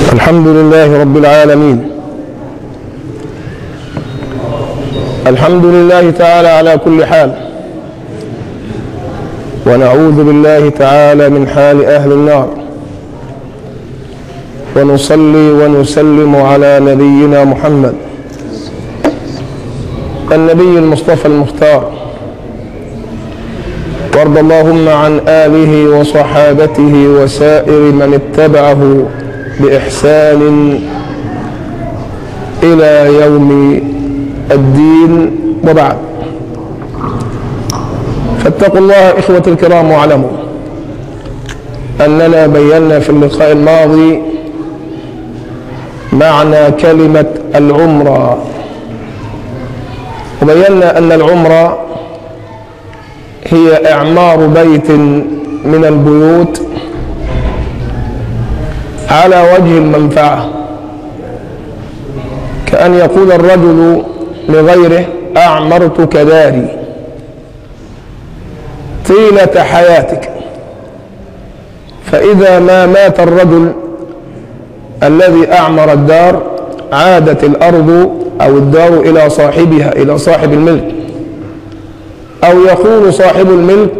الحمد لله رب العالمين الحمد لله تعالى على كل حال ونعوذ بالله تعالى من حال أهل النار ونصلي ونسلم على نبينا محمد النبي المصطفى المختار وارض اللهم عن آله وصحابته وسائر من اتبعه بإحسان إلى يوم الدين وبعد فاتقوا الله إخوة الكرام واعلموا أننا بينا في اللقاء الماضي معنى كلمة العمرة وبينا أن العمرة هي إعمار بيت من البيوت على وجه المنفعة كأن يقول الرجل لغيره أعمرتك داري طيلة حياتك فإذا ما مات الرجل الذي أعمر الدار عادت الأرض أو الدار إلى صاحبها إلى صاحب الملك أو يقول صاحب الملك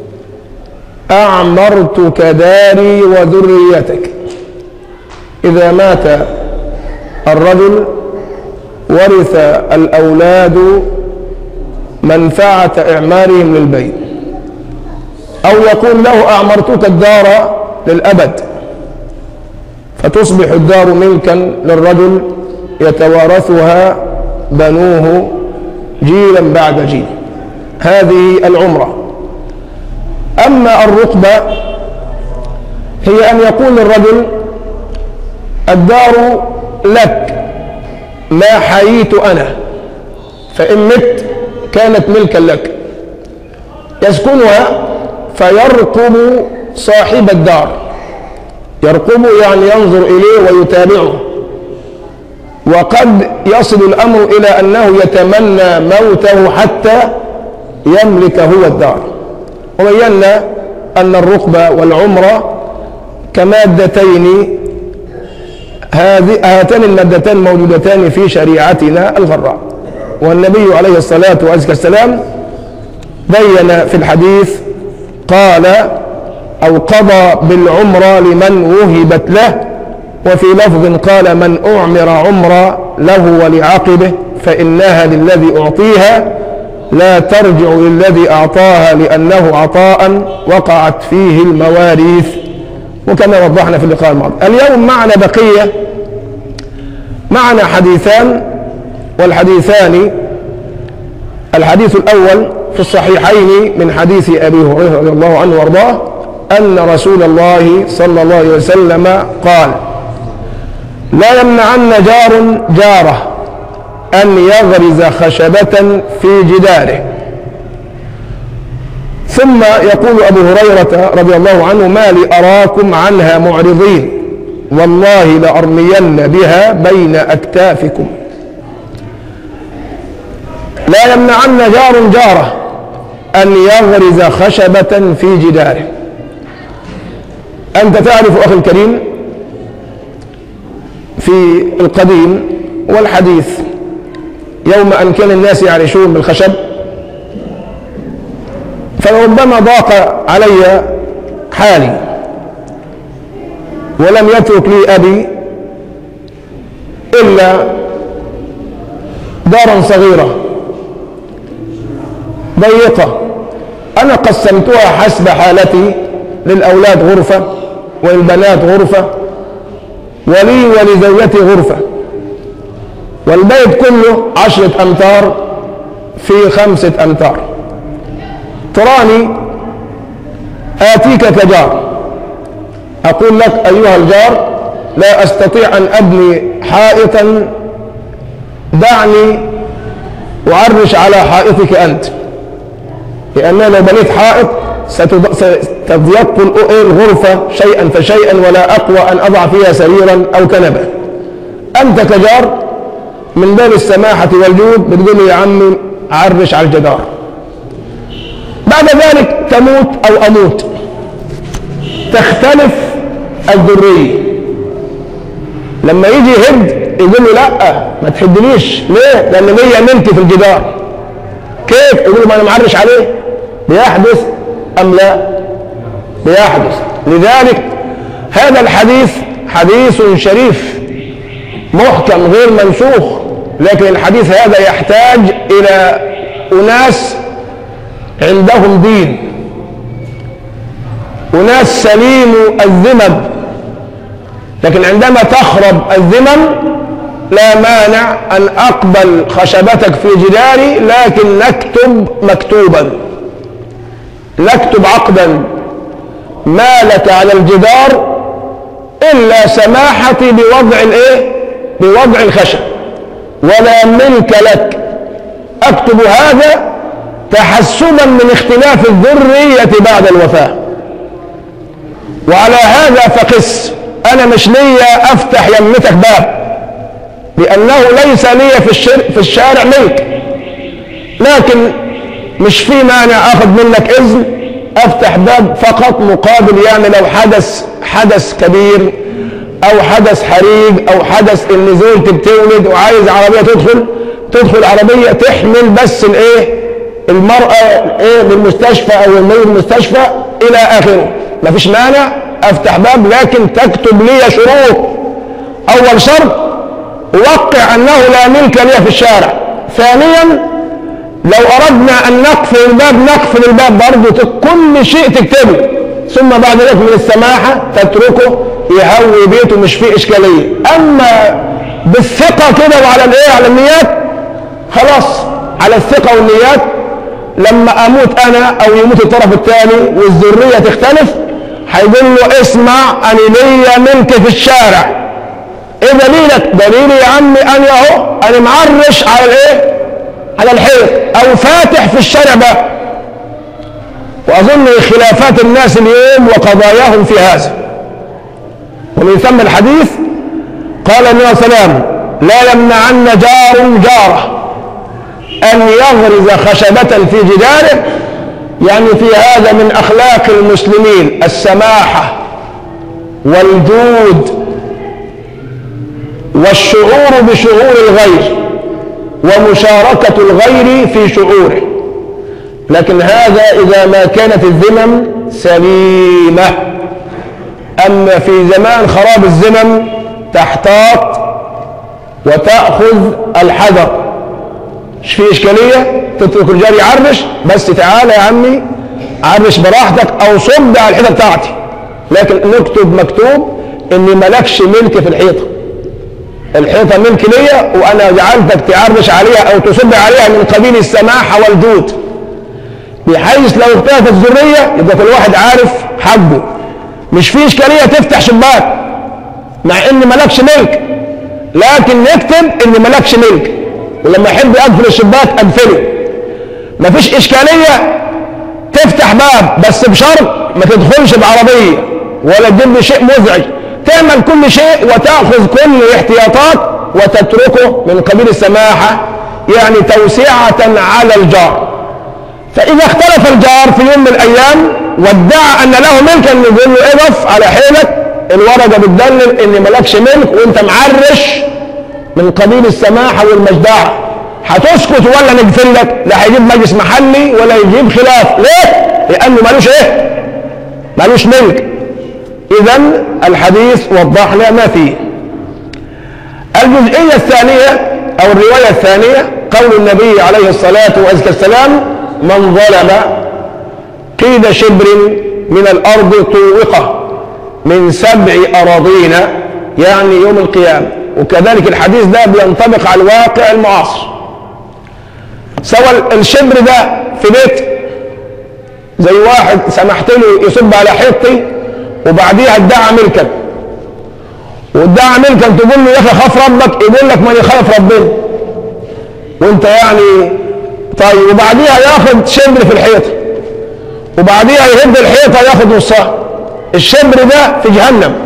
أعمرتك داري وذريتك إذا مات الرجل ورث الأولاد منفعة إعمارهم للبيت أو يقول له أعمرتك الدار للأبد فتصبح الدار ملكا للرجل يتوارثها بنوه جيلا بعد جيل هذه العمرة أما الرقبة هي أن يقول الرجل الدار لك ما حييت أنا فإن مت كانت ملكا لك يسكنها فيرقب صاحب الدار يرقبه يعني ينظر إليه ويتابعه وقد يصل الأمر إلى أنه يتمنى موته حتى يملك هو الدار وبينا أن الرقبة والعمرة كمادتين هذه هاتان المادتان موجودتان في شريعتنا الغراء والنبي عليه الصلاة والسلام بين في الحديث قال أو قضى بالعمرة لمن وهبت له وفي لفظ قال من أعمر عمرة له ولعقبه فإنها للذي أعطيها لا ترجع للذي أعطاها لأنه عطاء وقعت فيه المواريث وكما وضحنا في اللقاء الماضي اليوم معنا بقية معنا حديثان والحديثان الحديث الأول في الصحيحين من حديث أبي هريرة رضي الله عنه وارضاه أن رسول الله صلى الله عليه وسلم قال لا يمنعن جار جاره أن يغرز خشبة في جداره ثم يقول أبو هريرة رضي الله عنه ما لي أراكم عنها معرضين والله لأرمين بها بين أكتافكم لا يمنعن جار جاره أن يغرز خشبة في جداره أنت تعرف أخي الكريم في القديم والحديث يوم أن كان الناس يعرشون بالخشب فربما ضاق علي حالي ولم يترك لي أبي إلا دارا صغيرة ضيقة أنا قسمتها حسب حالتي للأولاد غرفة وللبنات غرفة ولي ولزوجتي غرفة والبيت كله عشرة أمتار في خمسة أمتار تراني آتيك كجار أقول لك أيها الجار لا أستطيع أن أبني حائطا دعني أعرش على حائطك أنت لأن لو بنيت حائط ستضيق الغرفة شيئا فشيئا ولا أقوى أن أضع فيها سريرا أو كنبة أنت كجار من باب السماحة والجود بتقول لي يا عمي عرش على الجدار بعد ذلك تموت أو أموت تختلف الذرية لما يجي يهد يقول له لا ما تهدنيش ليه؟ لان ليا ملك في الجدار كيف؟ يقول له ما انا معرش عليه بيحدث ام لا؟ بيحدث لذلك هذا الحديث حديث شريف محكم غير منسوخ لكن الحديث هذا يحتاج الى اناس عندهم دين أناس سليم الذمم لكن عندما تخرب الذمم لا مانع أن أقبل خشبتك في جداري لكن نكتب مكتوبا نكتب عقدا ما لك على الجدار إلا سماحتي بوضع الإيه؟ بوضع الخشب ولا ملك لك أكتب هذا تحسبا من اختلاف الذرية بعد الوفاة وعلى هذا فقس أنا مش ليا أفتح يمتك باب لأنه ليس لي في, الشر في الشارع ملك لكن مش في مانع أخذ منك إذن أفتح باب فقط مقابل يعني لو حدث حدث كبير أو حدث حريق أو حدث النزول تبتولد وعايز عربية تدخل تدخل عربية تحمل بس الإيه المرأة إيه للمستشفى أو المريض المستشفى إلى آخره مفيش مانع أفتح باب لكن تكتب لي شروط أول شرط وقع أنه لا ملك لي في الشارع ثانيا لو أردنا أن نقفل الباب نقفل الباب برضه كل شيء تكتبه ثم بعد ذلك من السماحة تتركه يهوي بيته مش فيه إشكالية أما بالثقة كده وعلى الإيه على النيات خلاص على الثقة والنيات لما أموت أنا أو يموت الطرف الثاني والذرية تختلف هيقول له اسمع أنا ليا ملك في الشارع ايه دليلك دليلي يا عمي انا اهو انا معرش على الايه على الحيط او فاتح في الشارع بقى واظن خلافات الناس اليوم وقضاياهم في هذا ومن ثم الحديث قال النبي صلى الله عليه وسلم لا يمنعن جار جاره ان يغرز خشبة في جداره يعني في هذا من اخلاق المسلمين السماحة والجود والشعور بشعور الغير ومشاركة الغير في شعوره لكن هذا إذا ما كانت الذمم سليمة أما في زمان خراب الذمم تحتاط وتأخذ الحذر مش في إشكالية تترك الجار يعرش بس تعالى يا عمي عرش براحتك أو صب على الحيطة بتاعتي لكن نكتب مكتوب إني ملكش ملك في الحيطة الحيطة ملك ليا وأنا جعلتك تعرش عليها أو تصب عليها من قبيل السماحة والجود بحيث لو اختلفت الذرية يبقى كل واحد عارف حقه مش في إشكالية تفتح شباك مع إن ملكش ملك لكن نكتب إن ملكش ملك ولما يحب أقفل الشباك أقفله مفيش إشكالية تفتح باب بس بشرط ما تدخلش بعربية ولا تجيب لي شيء مزعج تعمل كل شيء وتأخذ كل الاحتياطات وتتركه من قبيل السماحة يعني توسعة على الجار فإذا اختلف الجار في يوم من الأيام وادعى أن له ملكا نقول له اقف على حيلك الورقة بتدلل إن مالكش ملك وأنت معرش من قبيل السماحة والمجدعة هتسكت ولا نقفل لك لا هيجيب مجلس محلي ولا يجيب خلاف ليه؟ لأنه مالوش إيه؟ مالوش ملك إذا الحديث وضحنا ما فيه الجزئية الثانية أو الرواية الثانية قول النبي عليه الصلاة والسلام من ظلم قيد شبر من الأرض طوقة من سبع أراضين يعني يوم القيامة وكذلك الحديث ده بينطبق على الواقع المعاصر سواء الشبر ده في بيت زي واحد سمحت له يصب على حيطي وبعديها ادعى ملكا وادعى ملكا تقول له يا اخي خاف ربك يقول لك من يخاف ربنا وانت يعني طيب وبعديها ياخد شبر في الحيطه وبعديها يهد الحيطه ياخد نصها الشبر ده في جهنم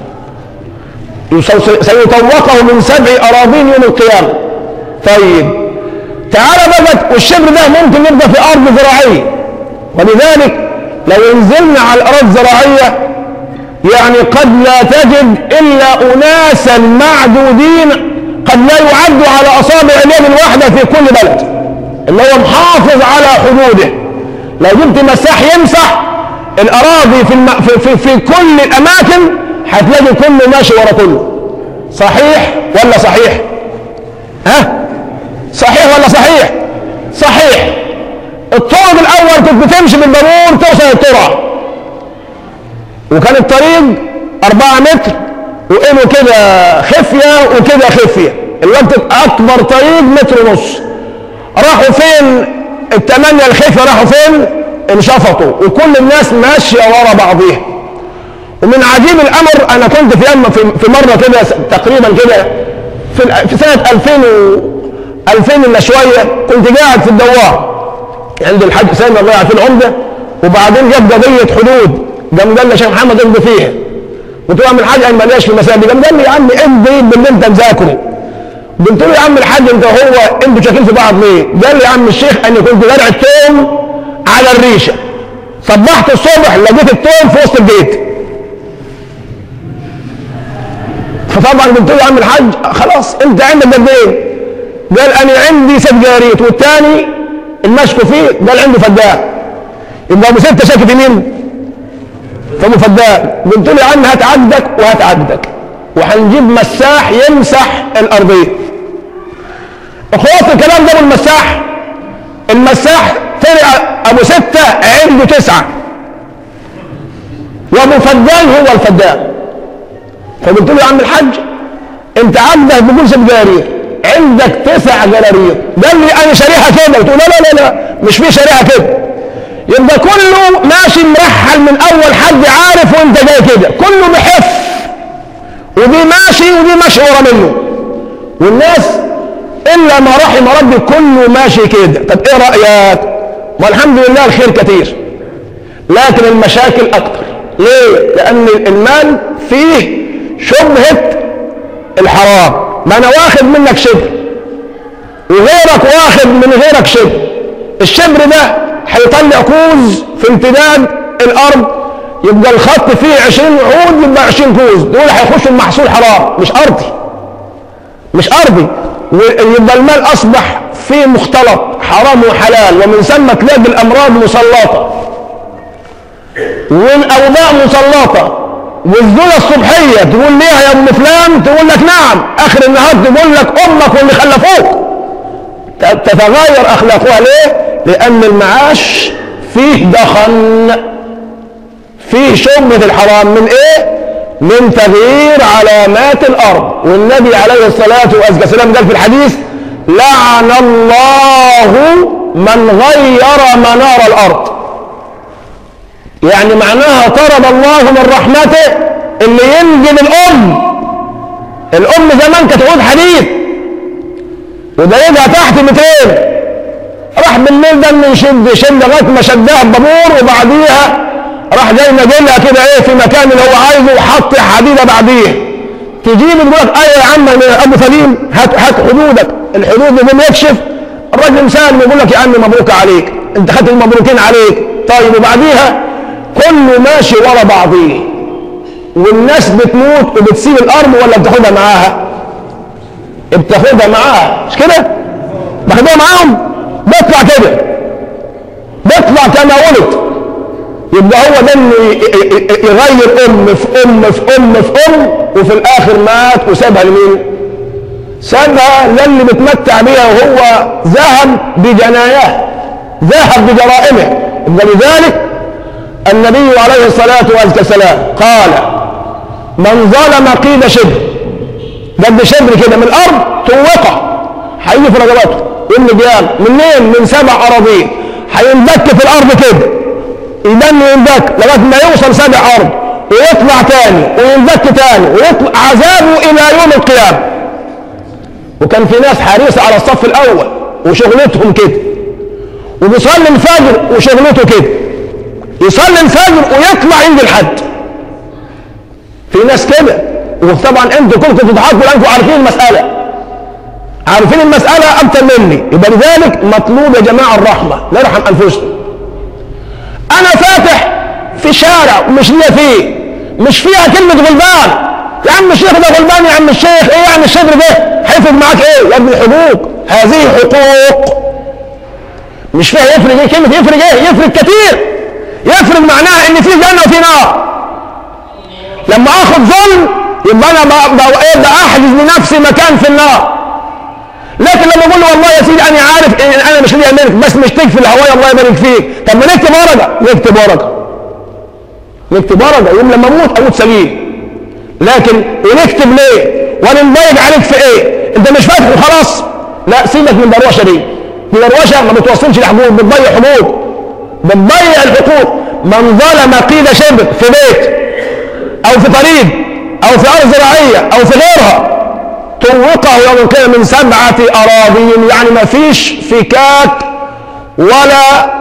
سيطوقه من سبع اراضين يوم القيامه طيب تعالى بقى والشبر ده ممكن يبقى في ارض زراعيه ولذلك لو نزلنا على الارض الزراعيه يعني قد لا تجد إلا أناسا معدودين قد لا يعد على أصابع اليد الواحدة في كل بلد اللي هو محافظ على حدوده لو جبت مساح يمسح الأراضي في, الم... في, في, في كل الأماكن هتلاقي كله ماشي ورا كله صحيح ولا صحيح ها صحيح ولا صحيح صحيح الطرق الأول كنت بتمشي بالبابور توصل الترعة وكان الطريق أربعة متر وإنه كده خفية وكده خفية الوقت أكبر طريق متر ونص راحوا فين التمانية الخفية راحوا فين انشفطوا وكل الناس ماشية ورا بعضيها ومن عجيب الأمر أنا كنت في يوم في, في مرة كده تقريبا كده في, في سنة 2000 و 2000 الا شوية كنت قاعد في الدوار عند الحاج حسين الله يعافيه العمدة وبعدين جاب قضية حدود قام قال لي يا شيخ محمد امضي فيها قلت له يا عم الحاج انا ماليش في المسائل دي قام قال لي يا عم امضي باللي انت مذاكره قلت له يا عم الحاج انت هو انتوا شاكين في بعض ليه؟ قال لي يا عم الشيخ انا كنت زارع التوم على الريشه صبحت الصبح لقيت التوم في وسط البيت فطبعا قلت له يا عم الحاج خلاص انت عندك قد ايه؟ قال انا عندي ست جاريت والثاني المشكو فيه قال عنده فدان يبقى ابو سته شاكي في مين؟ في ابو فدان قلت له يا عم هات عقدك وهات عقدك وهنجيب مساح يمسح الارضيه اخوات الكلام ده ابو المساح المساح طلع ابو سته عنده تسعه وابو فدان هو الفدان فقلت له يا عم الحاج انت عقدك بيقول ست جاريه عندك تسع جرارير قال لي انا شاريها كده قلت له لا لا لا لا مش في شاريها كده يبقى كله ماشي مرحل من اول حد عارف وانت جاي كده كله بحف ودي ماشي ودي ماشي ورا منه والناس الا ما رحم ربي كله ماشي كده طب ايه رايك والحمد لله الخير كتير لكن المشاكل اكتر ليه لان المال فيه شبهه الحرام ما انا واخد منك شبر وغيرك واخد من غيرك شبر الشبر ده هيطلع كوز في امتداد الارض يبقى الخط فيه 20 عود يبقى 20 كوز دول هيخشوا المحصول حرام مش ارضي مش ارضي ويبقى المال اصبح فيه مختلط حرام وحلال ومن ثم تلاقي الامراض مسلطه والاوباء مسلطه والذله الصبحيه تقول ليها يا ام فلان تقول لك نعم اخر النهار تقول لك امك واللي خلفوك تتغير اخلاقها ليه؟ لان المعاش فيه دخن فيه شبهه الحرام من ايه؟ من تغيير علامات الارض والنبي عليه الصلاه والسلام قال في الحديث لعن الله من غير منار الارض يعني معناها طرد الله من رحمته اللي ينجم الام الام زمان كانت عود حديد ودايجها تحت 200 راح بالليل ده يشد يشد لغايه ما شدها ببابور وبعديها راح جاي ناجلها كده ايه في مكان اللي هو عايزه وحط حديده بعديها تجيب تقول لك ايوه يا عم ابو سليم هات هات حدودك الحدود اللي يكشف الراجل سالم يقول لك يا عم مبروك عليك انت خدت المبروكين عليك طيب وبعديها كله ماشي ورا بعضيه والناس بتموت وبتسيب الارض ولا بتاخدها معاها بتاخدها معاها مش كده باخدها معاهم بيطلع كده بيطلع كما ولد يبقى هو ده انه يغير ام في ام في ام في ام وفي الاخر مات وسابها لمين؟ سابها للي بتمتع بيها وهو ذهب بجناياه ذهب بجرائمه ولذلك النبي عليه الصلاة والسلام قال من ظلم قيد شبر قد شبر كده من الأرض توقع هيجي في رقبته يوم القيامة منين؟ من سبع أراضين هيندك في الأرض كده يدن يندك لغاية ما يوصل سبع أرض ويطلع تاني ويندك تاني ويطلع عذابه إلى يوم القيامة وكان في ناس حريصة على الصف الأول وشغلتهم كده وبيصلي الفجر وشغلته كده يصلي الفجر ويطلع عند الحد في ناس كده وطبعا انتوا كلكم بتضحكوا لانكم عارفين المساله عارفين المساله اكتر مني يبقى لذلك مطلوب يا جماعه الرحمه نرحم انفسنا انا فاتح في شارع ومش ليا فيه مش فيها كلمة غلبان يا عم الشيخ ده غلبان يا عم الشيخ ايه يعني الشبر ده هيفرق معاك ايه يا ابن حقوق هذه حقوق مش فيها يفرق ايه كلمة يفرق ايه يفرق كتير يفرق معناها ان في جنة وفي نار لما اخذ ظلم يبقى انا ب- ب- إيه ده احجز لنفسي مكان في النار لكن لما اقول له والله يا سيدي انا عارف ان انا مش لي ملك بس مش تكفي الهوايه الله يبارك فيك طب ما نكتب ورقه نكتب ورقه نكتب ورقه يوم لما اموت اموت سليم لكن ونكتب ليه وانا مضايق عليك في ايه انت مش فاتح وخلاص لا سيبك من دروشه دي دي دروشه ما بتوصلش لحقوق بتضيع حقوق بتضيع الحقوق من ظلم قيد شبر في بيت او في طريق او في ارض زراعيه او في غيرها طوقه يوم القيامه من سبعه اراضين يعني ما فيش فكاك ولا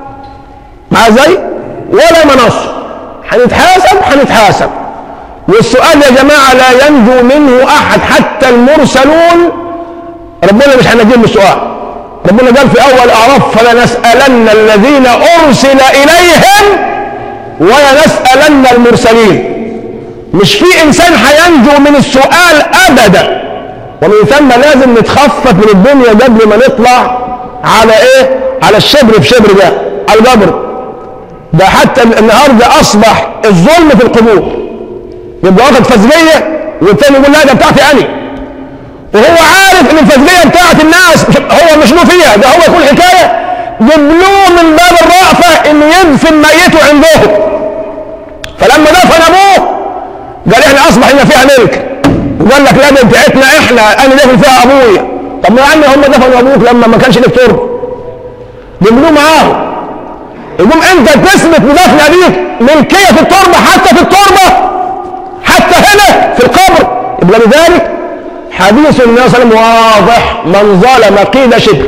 مع زي ولا منص هنتحاسب هنتحاسب والسؤال يا جماعه لا ينجو منه احد حتى المرسلون ربنا مش هنجيب من السؤال ربنا قال في اول اعراف فلنسالن الذين ارسل اليهم ولنسالن المرسلين مش في انسان هينجو من السؤال ابدا ومن ثم لازم نتخفف من الدنيا قبل ما نطلع على ايه على الشبر في شبر ده على القبر ده حتى النهارده اصبح الظلم في القبور يبقى واخد فزليه والتاني يقول لا ده بتاعتي انا وهو عارف ان الفزليه بتاعت الناس مش هو مش له فيها ده هو يكون حكايه جبلوه من باب الرأفه انه يدفن ميته عندهم فلما دفن ابوه قال احنا اصبح لنا فيها ملك وقال لك لا دي بتاعتنا احنا انا دفن فيها ابويا طب ما يا عم هم دفنوا ابوك لما ما كانش لك تربه جبلوه معاهم يقوم انت تثبت بدفن ابيك ملكيه في التربه حتى في التربه حتى هنا في القبر يبقى لذلك حديث النبي صلى الله عليه وسلم واضح من ظلم قيد شبر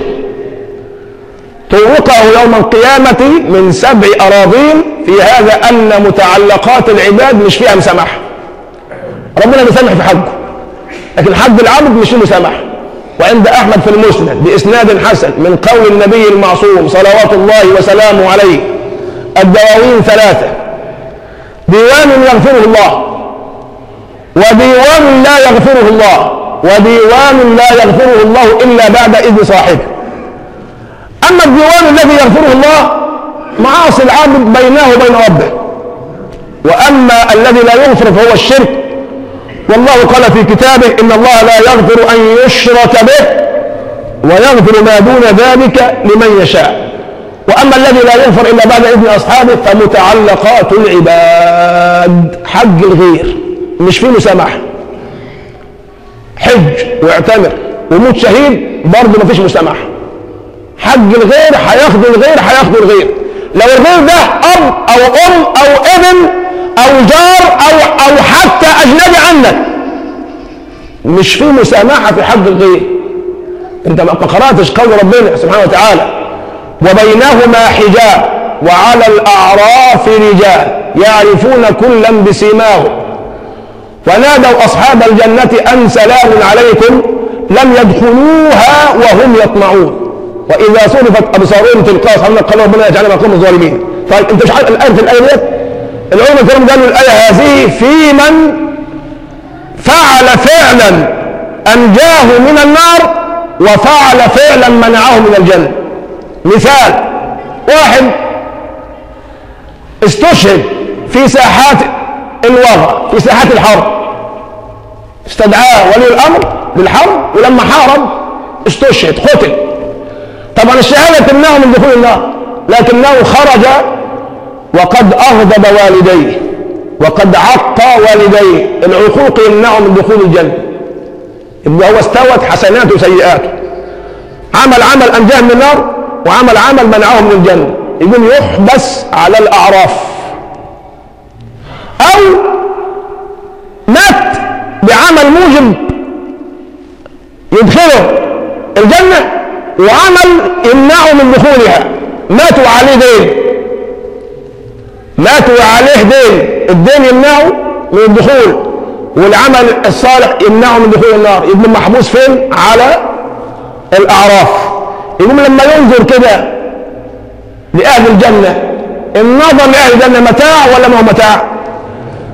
طوقه يوم القيامة من سبع أراضين في هذا أن متعلقات العباد مش فيها مسامحة ربنا بيسامح في حقه لكن حق العبد مش فيه مسامحة وعند أحمد في المسند بإسناد حسن من قول النبي المعصوم صلوات الله وسلامه عليه الدواوين ثلاثة ديوان يغفره الله وديوان لا يغفره الله وديوان لا يغفره الله إلا بعد إذن صاحبه أما الديوان الذي يغفره الله معاصي العبد بينه وبين ربه وأما الذي لا يغفر فهو الشرك والله قال في كتابه إن الله لا يغفر أن يشرك به ويغفر ما دون ذلك لمن يشاء وأما الذي لا يغفر إلا بعد إذن أصحابه فمتعلقات العباد حق الغير مش فيه مسامحة حج واعتمر وموت شهيد برضه مفيش مسامحة حق الغير هياخده الغير هياخده الغير لو الغير ده اب او ام او ابن او جار او او حتى اجنبي عنك مش في مسامحه في حق الغير انت ما قراتش قول ربنا سبحانه وتعالى وبينهما حجاب وعلى الاعراف رجال يعرفون كلا بسيماهم ونادوا اصحاب الجنه ان سلام عليكم لم يدخلوها وهم يطمعون واذا صرفت ابصارهم تلقاء اصحاب قال ربنا يجعلنا مقام الظالمين طيب انت مش عارف الايه في الايه ديت العلماء الكرام قالوا الايه هذه في من فعل فعلا انجاه من النار وفعل فعلا منعه من الجنه مثال واحد استشهد في ساحات الوغى في ساحات الحرب استدعاه ولي الامر للحرب ولما حارب استشهد قتل طبعا الشهاده تمنعه من دخول النار لكنه خرج وقد اغضب والديه وقد عق والديه العقوق يمنعه من دخول الجنه يبقى هو استوت حسناته وسيئاته عمل عمل انجاه من النار وعمل عمل منعه من الجنه يقوم يحبس على الاعراف او مات بعمل موجب يدخله الجنه وعمل يمنعه من دخولها ماتوا عليه دين ماتوا عليه دين الدين يمنعه من الدخول والعمل الصالح يمنعه من دخول النار يبقى محبوس فين على الاعراف يقوم لما ينظر كده لاهل الجنه النظر لاهل الجنه متاع ولا ما هو متاع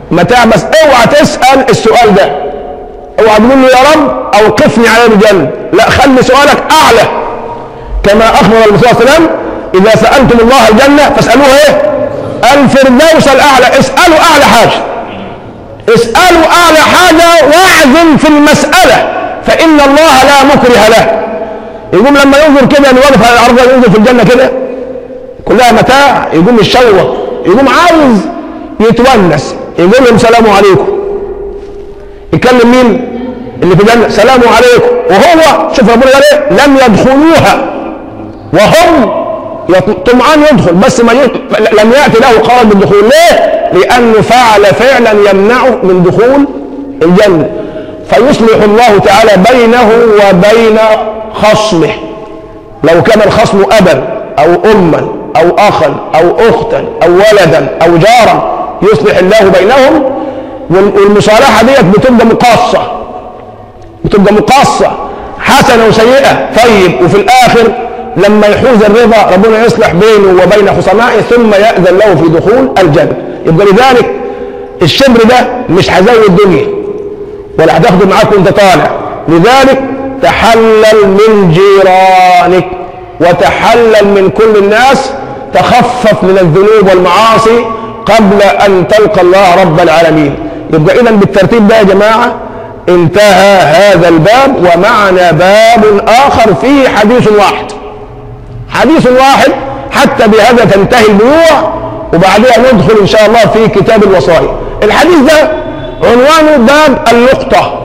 متاع بس اوعى تسال السؤال ده اوعى تقول له يا رب اوقفني على الجنه لا خلي سؤالك اعلى كما اخبر النبي صلى الله عليه وسلم اذا سالتم الله الجنه فاسالوه ايه الفردوس الاعلى اسالوا اعلى حاجه اسالوا اعلى حاجه واعزم في المساله فان الله لا مكره له يقوم لما ينظر كده الواقف على الارض ينظر في الجنه كده كلها متاع يقوم يتشوق يقوم عاوز يتونس يقول لهم سلام عليكم يكلم مين اللي في الجنه سلام عليكم وهو شوف ربنا قال ايه لم يدخلوها وهم يط- طمعان يدخل بس ما يدخل لم ياتي له قرار بالدخول ليه؟ لانه فعل فعلا يمنعه من دخول الجنه فيصلح الله تعالى بينه وبين خصمه لو كان الخصم ابا او اما او اخا او اختا او ولدا او جارا يصلح الله بينهم وال- والمصالحه ديت بتبقى مقاصه بتبقى مقاصه حسنه وسيئه طيب وفي الاخر لما يحوز الرضا ربنا يصلح بينه وبين خصمائه ثم ياذن له في دخول الجنه يبقى لذلك الشبر ده مش هزود دنيا ولا هتاخده معاك وانت طالع لذلك تحلل من جيرانك وتحلل من كل الناس تخفف من الذنوب والمعاصي قبل ان تلقى الله رب العالمين يبقى اذا بالترتيب ده يا جماعه انتهى هذا الباب ومعنا باب اخر فيه حديث واحد حديث واحد حتى بهذا تنتهي البيوع وبعدها ندخل ان شاء الله في كتاب الوصايا الحديث ده عنوانه باب اللقطه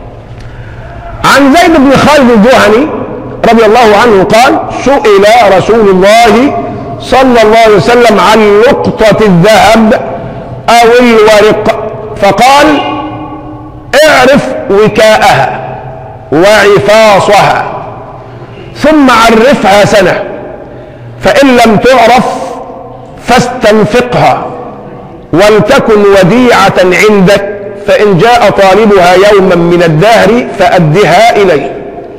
عن زيد بن خالد الجهني رضي الله عنه قال سئل رسول الله صلى الله عليه وسلم عن لقطة الذهب أو الورق فقال اعرف وكاءها وعفاصها ثم عرفها سنة فإن لم تعرف فاستنفقها ولتكن وديعة عندك فإن جاء طالبها يوما من الدهر فأدها إليه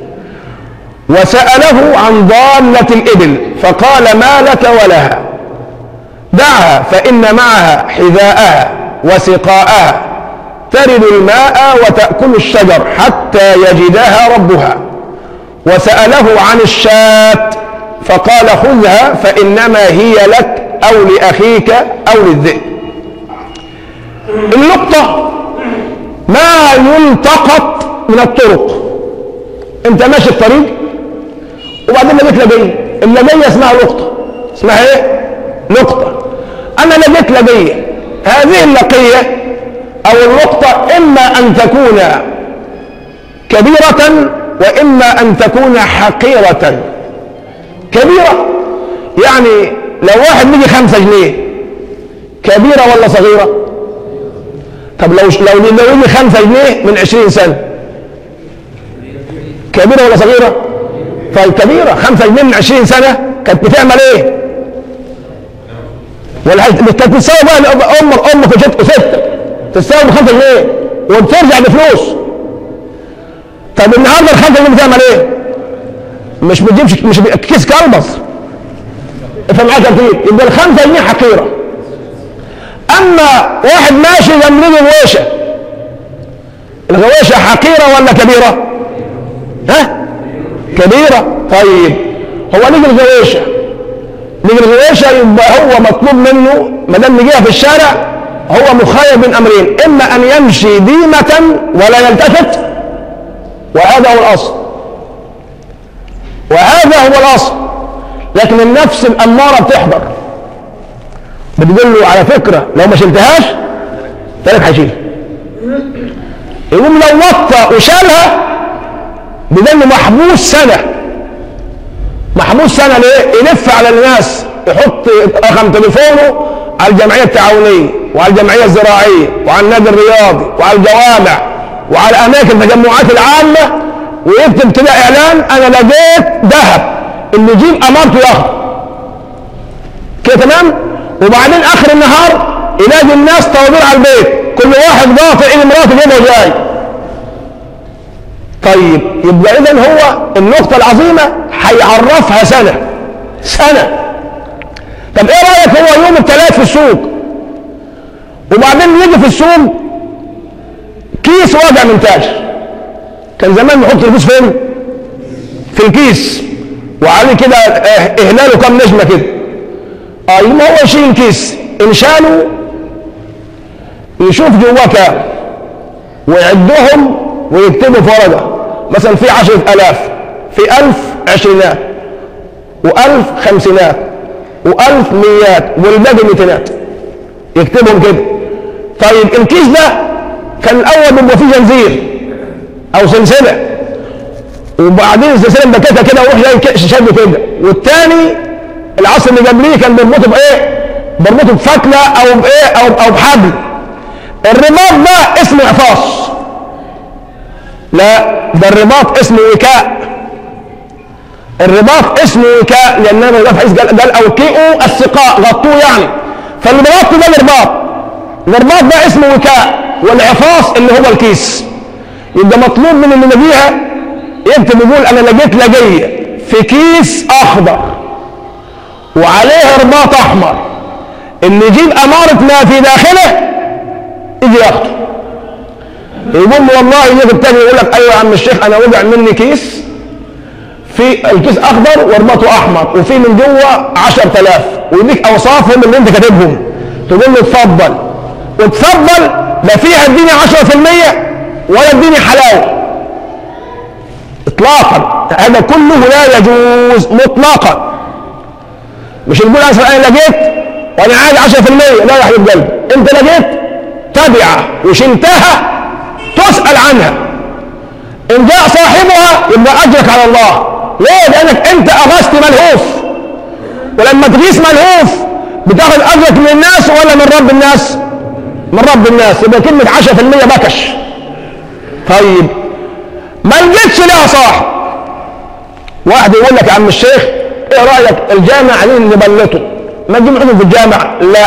وسأله عن ضالة الإبل فقال ما لك ولها دعها فإن معها حذاءها وسقاءها ترد الماء وتأكل الشجر حتى يجدها ربها وسأله عن الشاة فقال خذها فإنما هي لك أو لأخيك أو للذئب اللقطة ما يلتقط من الطرق انت ماشي الطريق وبعدين لقيت لقيه اللقيه اسمها لقطه اسمها ايه لقطه انا لقيت لقيه هذه اللقيه او اللقطه اما ان تكون كبيره واما ان تكون حقيره كبيره يعني لو واحد بيجي خمسة جنيه كبيره ولا صغيره طب لو لو لو يجي خمسة جنيه من عشرين سنه كبيرة ولا صغيرة؟ طيب كبيرة خمسة جنيه من 20 سنة كانت بتعمل ايه؟ ولا كانت بتساوي بقى امك امك وست وستك تساوي ب 5 جنيه وبترجع بفلوس طب النهارده ال 5 جنيه بتعمل ايه؟ مش بتجيبش مش كيس كلبس افهم معايا ترتيب يبقى ال 5 جنيه حقيرة اما واحد ماشي جنب رجل غويشه الغويشه حقيرة ولا كبيرة؟ ها كبيرة طيب هو نيجي الغويشة نيجي الغويشة يبقى هو مطلوب منه ما دام نجيها في الشارع هو مخير من امرين اما ان يمشي ديمة ولا يلتفت وهذا هو الاصل وهذا هو الاصل لكن النفس الامارة بتحضر بتقول له على فكرة لو ما شلتهاش تلك هيشيل يقوم لو وطى وشالها بدل محبوس سنة محبوس سنة ليه؟ يلف على الناس يحط رقم تليفونه على الجمعية التعاونية وعلى الجمعية الزراعية وعلى النادي الرياضي وعلى الجوامع وعلى أماكن التجمعات العامة ويكتب كده إعلان أنا لقيت ذهب اللي يجيب أمارته ياخده كده تمام؟ وبعدين آخر النهار يلاقي الناس طوابير على البيت كل واحد قاطع إيد مراته جيبه وجاي طيب يبقى اذا هو النقطة العظيمة هيعرفها سنة سنة طب ايه رأيك هو يوم الثلاث في السوق وبعدين يجي في السوق كيس واقع من تاجر كان زمان بيحط الفلوس فين؟ في الكيس وعليه كده اه- اهلاله كام نجمه كده اه ما هو يشيل الكيس ان شاله يشوف جواه كام ويعدهم ويكتبوا في ورقه مثلا في عشرة آلاف في ألف عشرينات وألف خمسينات وألف ميات والباقي ميتينات يكتبهم كده طيب الكيس ده كان الأول بيبقى فيه جنزير أو سلسلة وبعدين السلسلة مبكتها كده ويروح جاي ك- شده كده والتاني العصر اللي قبليه كان بيربطه بإيه؟ بيربطه بفتلة أو بإيه؟ أو أو بحبل الرباط ده اسمه عفاص لا ده الرباط اسمه وكاء الرباط اسمه وكاء لان انا ده في حديث قال قال اوكئوا السقاء غطوه يعني فاللي بغطوا ده الرباط الرباط ده اسمه وكاء والعفاص اللي هو الكيس يبقى مطلوب من اللي لاقيها يكتب يقول انا لقيت لقيه في كيس اخضر وعليه رباط احمر اللي يجيب اماره ما في داخله يجي ياخده يقول له والله يجي التاني يقول لك ايوه يا عم الشيخ انا وقع مني كيس في الكيس اخضر ورباطه احمر وفي من جوه 10000 ويديك اوصافهم اللي انت كاتبهم تقول له اتفضل وتفضل لا فيها اديني 10% ولا اديني حلاوه اطلاقا هذا كله لا يجوز مطلقا مش نقول انا انا لقيت وانا عايز 10% لا يا حبيب قلبي انت لقيت تبعه وشلتها تسال عنها ان جاء صاحبها يبقى اجرك على الله ليه لانك انت اغثت ملهوف ولما تغيث ملهوف بتاخذ اجرك من الناس ولا من رب الناس من رب الناس يبقى كلمه 10% بكش طيب ما لقيتش لها صاحب واحد يقول لك يا عم الشيخ ايه رايك الجامع عايزين نبلطه ما تجيب عضو في الجامع لا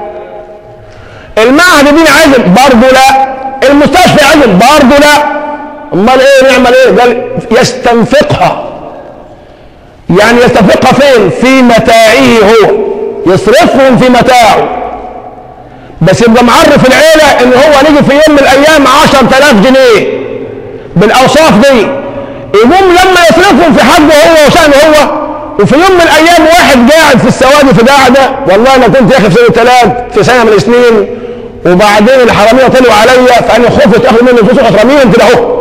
المعهد الديني عايز برضه لا المستشفى عايز برضه لا امال ايه نعمل ايه قال يستنفقها يعني يستنفقها فين في متاعه هو يصرفهم في متاعه بس يبقى معرف العيلة ان هو نيجي في يوم من الايام 10000 جنيه بالاوصاف دي يقوم لما يصرفهم في حقه هو وشأنه هو وفي يوم من الايام واحد قاعد في السواد في قاعده والله انا كنت يا اخي في سنه ثلاث في سنه من السنين وبعدين الحراميه طلعوا عليا فانا خفت اخذ مني الفلوس وحراميهم كده اهو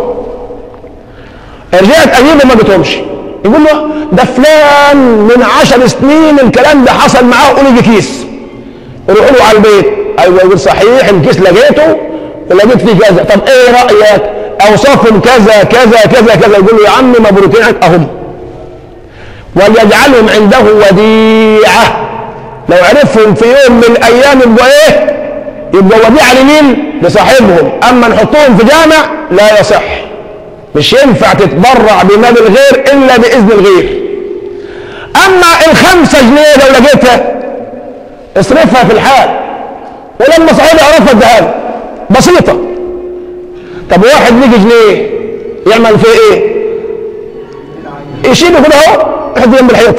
رجعت اجيبه ما جبتهمش يقول له ده فلان من عشر سنين الكلام ده حصل معاه قول لي كيس يروحوا له على البيت ايوه يقول صحيح الكيس لقيته ولقيت فيه كذا طب ايه رايك اوصافهم كذا كذا كذا كذا يقول له يا عم مبروكين عليك اهم وليجعلهم عنده وديعه لو عرفهم في يوم من الايام يبقى ايه يبقى وديعه لمين لصاحبهم اما نحطهم في جامع لا يصح مش ينفع تتبرع بمال الغير الا باذن الغير اما الخمسة جنيه لو لقيتها اصرفها في الحال ولما صاحبها عرفها اديها بسيطة طب واحد ليجي جنيه يعمل فيه ايه يشيله كده اهو يحط جنب الحيطة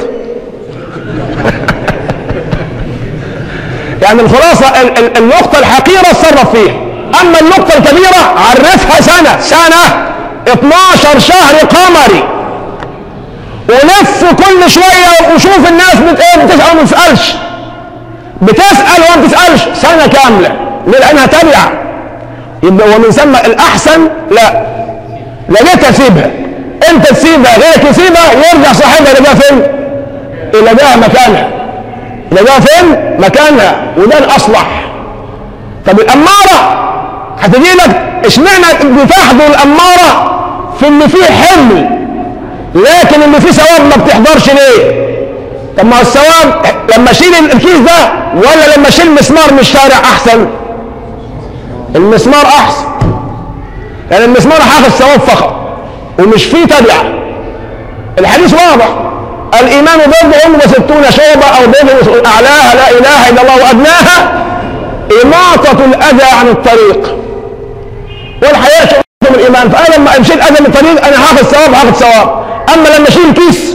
يعني الخلاصة ال- ال- النقطة الحقيرة اتصرف فيها اما النقطة الكبيرة عرفها سنة سنة 12 شهر قمري ولف كل شوية وشوف الناس بت ايه بتسأل وما بتسألش بتسأل وما بتسألش سنة كاملة ليه؟ لأنها تابعة يبقى ومن ثم الأحسن لا لقيتها سيبها أنت تسيبها غيرك يسيبها يرجع صاحبها يلاقيها فين؟ يلاقيها مكانها يلاقيها فين؟ مكانها وده الأصلح طب الأمارة هتجي لك اشمعنى بتحضر الأمارة في اللي فيه حمل لكن اللي فيه ثواب ما بتحضرش ليه؟ طب ما هو الثواب لما اشيل الكيس ده ولا لما اشيل مسمار من الشارع احسن؟ المسمار احسن يعني المسمار هاخد ثواب فقط ومش فيه تبعه الحديث واضح الايمان بضع وستون شعبه او بضع اعلاها لا اله الا الله وادناها اماطه الاذى عن الطريق والحياه شعبه من الايمان فانا لما امشي الاذى من الطريق انا هاخد ثواب هاخد ثواب اما لما اشيل كيس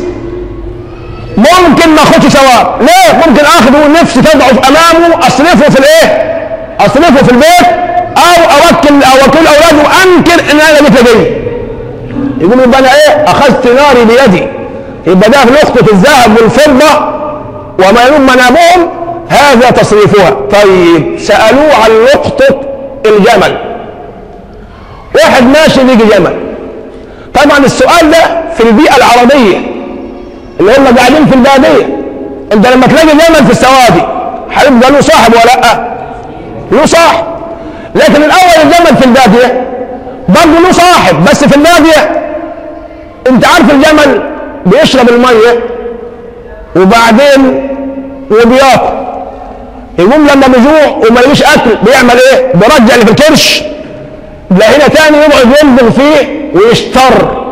ممكن ما اخدش ثواب ليه ممكن اخده نفسي تضعف امامه اصرفه في الايه اصرفه في البيت او اوكل اوكل اولادي وانكر ان انا جيت لدي يقول يبقى انا ايه اخذت ناري بيدي يبقى ده في نقطة الذهب والفضة وما ينم منامهم هذا تصريفها طيب سألوه عن نقطة الجمل واحد ماشي بيجي جمل طبعا السؤال ده في البيئة العربية اللي هم قاعدين في البادية انت لما تلاقي جمل في السوادي هيبقى له صاحب ولا لا؟ له صاحب لكن الاول الجمل في البادية برضه له صاحب بس في البادية انت عارف الجمل بيشرب المية وبعدين وبياكل يقوم لما بيجوع وما يلاقيش اكل بيعمل ايه؟ بيرجع اللي في الكرش لا هنا تاني يقعد ينبغ فيه ويشتر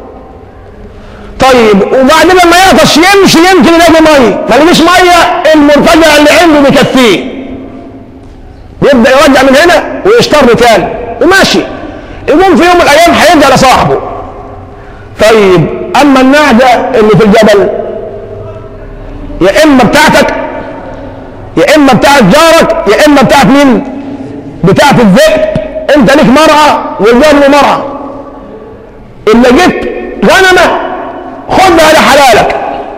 طيب وبعدين لما يعطش يمشي يمكن يلاقي ميه ما يلاقيش ميه المرتجع اللي عنده بيكفيه يبدا يرجع من هنا ويشتر تاني وماشي يقوم في يوم من الايام هيرجع لصاحبه طيب اما النعجه اللي في الجبل يا اما بتاعتك يا اما بتاعت جارك يا اما بتاعت مين بتاعت الذئب انت ليك مرعى والجار له مرعى اللي جبت غنمه خدها لحلالك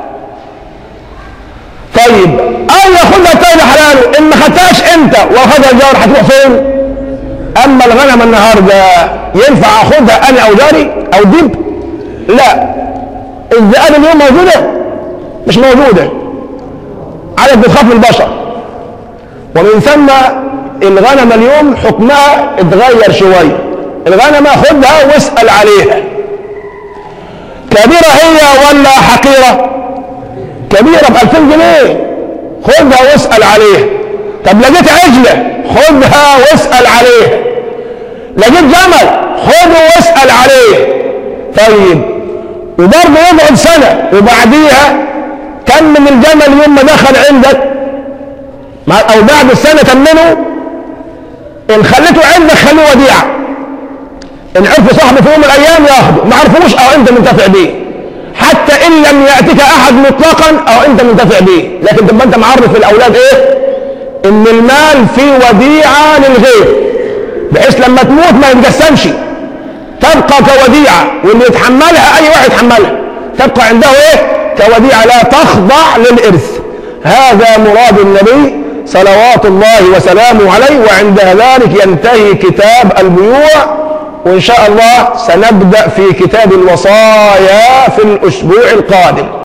طيب او ياخدها التاني لحلاله ان ما خدتهاش انت واخدها الجار هتروح فين اما الغنم النهارده ينفع اخدها انا او جاري او ديب لا الذئاب اليوم موجوده مش موجوده عدد بتخاف من البشر ومن ثم الغنم اليوم حكمها اتغير شويه الغنمه خدها واسال عليها كبيره هي ولا حقيره كبيره ب 2000 جنيه خدها واسال عليها طب لقيت عجله خدها واسال عليها لقيت جمل خده واسال عليه طيب وبرضه يقعد سنه وبعديها كم من الجمل يوم ما دخل عندك او بعد السنه تمنه ان خليته عندك خليه وديعه ان عرف صاحبه في يوم من الايام ياخده ما عرفوش او انت منتفع بيه حتى ان لم ياتك احد مطلقا او انت منتفع بيه لكن تبقى انت معرف الاولاد ايه ان المال فيه وديعه للغير بحيث لما تموت ما يتقسمش تبقى كوديعه واللي يتحملها اي واحد يتحملها تبقى عنده ايه كوديعه لا تخضع للارث هذا مراد النبي صلوات الله وسلامه عليه وعند ذلك ينتهي كتاب البيوع وإن شاء الله سنبدأ في كتاب الوصايا في الأسبوع القادم